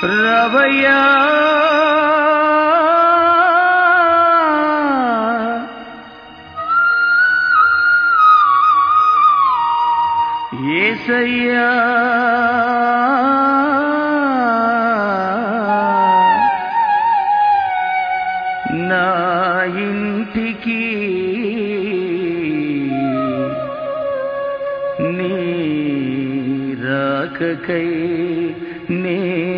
రవయ్యా ఏసయ్యా నా ఇంటికి నీ రాకకై నే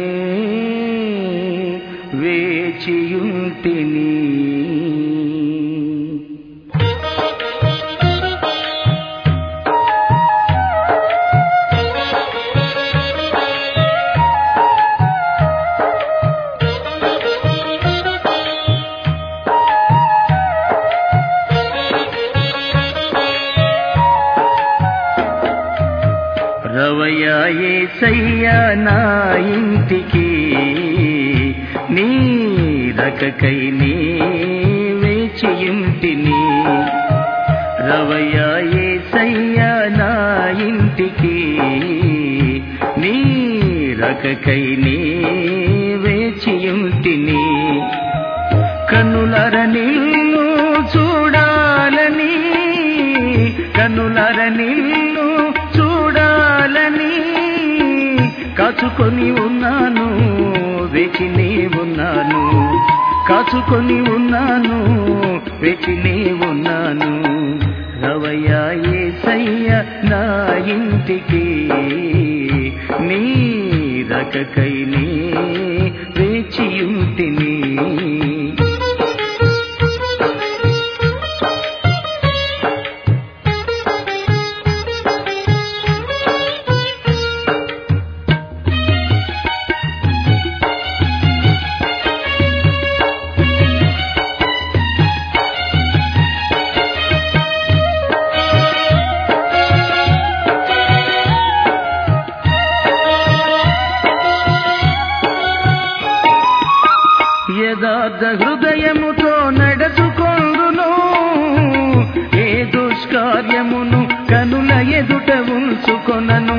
వేచియుంటిని రవయ్యా ఏసయ్యా నా ఇంటికి నీ రకకై నీ వేచియుంటిని రవయ్యా ఏసయ్యా నా ఇంటికి నీ రకకై నీ వేచియుంటిని కన్నులర నిన్ను చూడాలని కన్నులర నిన్ను చూడాలని కాచుకొని ఉన్నాను వేచినే ఉన్నాను కాచుకొని ఉన్నాను వేచినే ఉన్నాను రవయ్యా ఏసయ్య నా ఇంటికి నీ రకకై నీ వేచియుంటిని యథార్థ హృదయముతో నడచుకొందును ఏ దుష్కార్యమును కనుల ఎదుట ఉంచుకొనను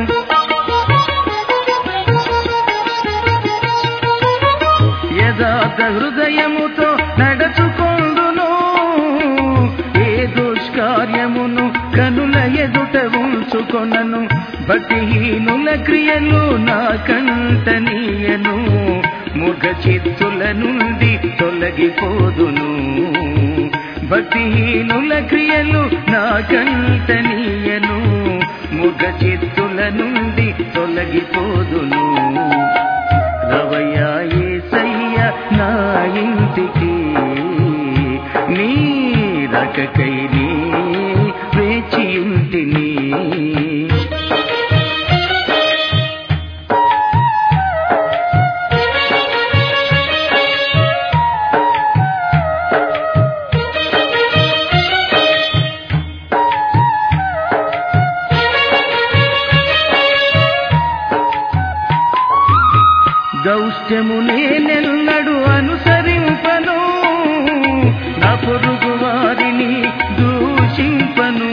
యథార్థ హృదయముతో నడచుకొందును ఏ దుష్కార్యమును కనుల ఎదుట ఉంచుకొనను భక్తిహీనుల క్రియలు నా కంటనీయను ముఖ చిత్తుల నుండి తొలగిపోదును భక్తిహీనుల క్రియలు నా కంటనీయను ముఖ చిత్తుల నుండి తొలగిపోదును రవయ్యా ఏసయ్య నా ఇంటికి నీ రకకై నీ వేచియుంటిని దౌష్ట్యము నేనెన్నడు అనుసరింపను నా పొరుగు వారిని దూషింపను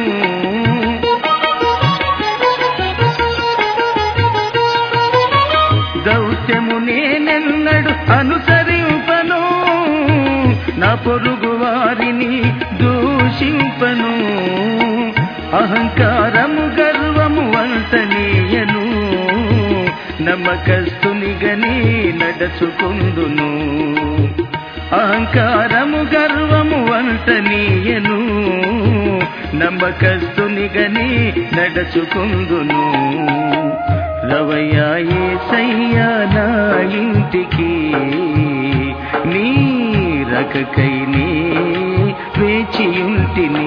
దౌష్ట్యము నేనెన్నడు అనుసరింపను నా పొరుగు వారిని దూషింపను అహంకారము గర్వము వంటనీయను నమ్మకస్తునిగని నడచుకుందును అహంకారము గర్వము వంటనీయను నమ్మకస్తునిగని నడచుకుందును రవయ్యా ఏసయ్యా నా ఇంటికి నీ రకకై నీ వేచియుంటిని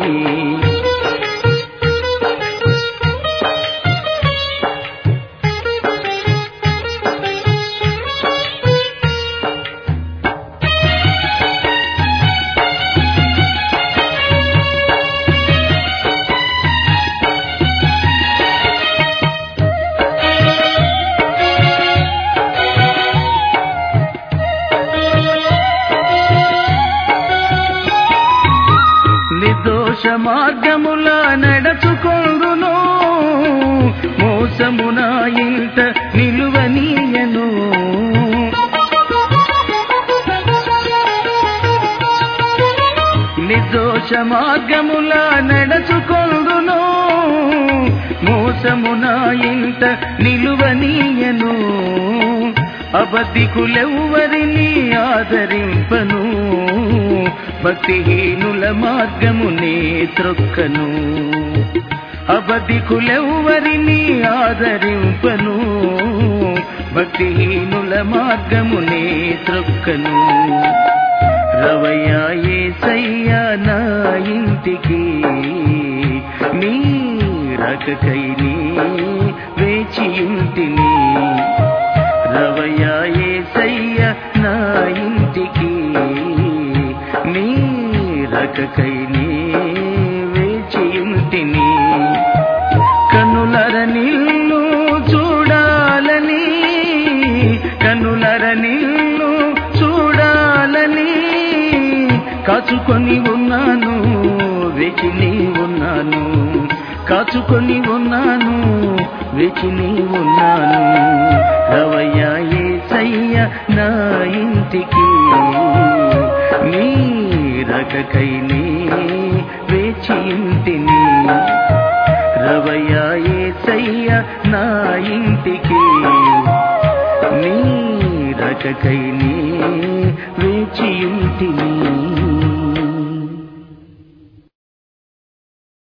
నిర్దోష మార్గముల నడచుకొందును మోసమున ఇంట నిలువనీయను దోష మార్గముల నడచుకొందును మోసమున ఇంట నిలువనీయను అబద్ధికులెవ్వరిని ఆదరింపను భక్తిహీనుల మార్గమునే త్రొక్కను అబద్ధికులెవ్వరిని ఆదరింపను భక్తిహీనుల మార్గమునే త్రొక్కను రవయ్యా ఏసయ్యా నా ఇంటికి నీ రకకై నీ వేచియుంటిని రవయ్యా ఏసయ్యా నా ఇంటికి నీ రకకై నీ వేచియుంటిని కన్నులర నిల్లు చూడాలని కన్నులర నిల్లు చూడాలని కాచుకొని ఉన్నాను వేచిని ఉన్నాను కాచుకొని ఉన్నాను వేచిని ఉన్నాను రవయ్యా ఏసయ్య నా ఇంటికి నీ రకకై నీ వేచి ఇంటిని రవయ్యా ఏసయ్య నా ఇంటికి నీ రకకై నీ వేచి ఇంటిని